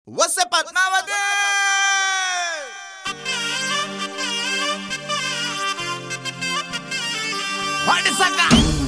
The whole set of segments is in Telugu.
వస్తే పద్మావతి వాడి సంగ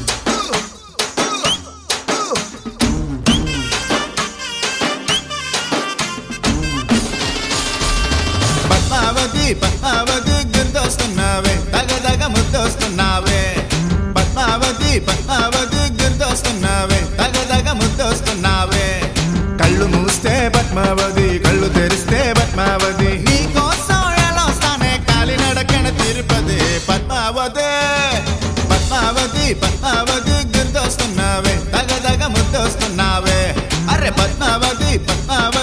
పద్మావతి పద్మావతి గుర్తొస్తున్నావే తగ తగ ముద్దొస్తున్నావే పద్మావతి పద్మావతి గుర్తొస్తున్నావే తగ తగ ముద్దొస్తున్నావే కళ్ళు మూస్తే పద్మావతి కళ్ళు తెరిస్తే పద్మావతి నీకోసం ఎలా వస్తానే కాలినడకన తిరుపతి పద్మావతి పద్మావతి పద్మావతి గుర్తొస్తున్నావే తగ తగ ముద్దొస్తున్నావే అరే పద్మావతి పద్మావతి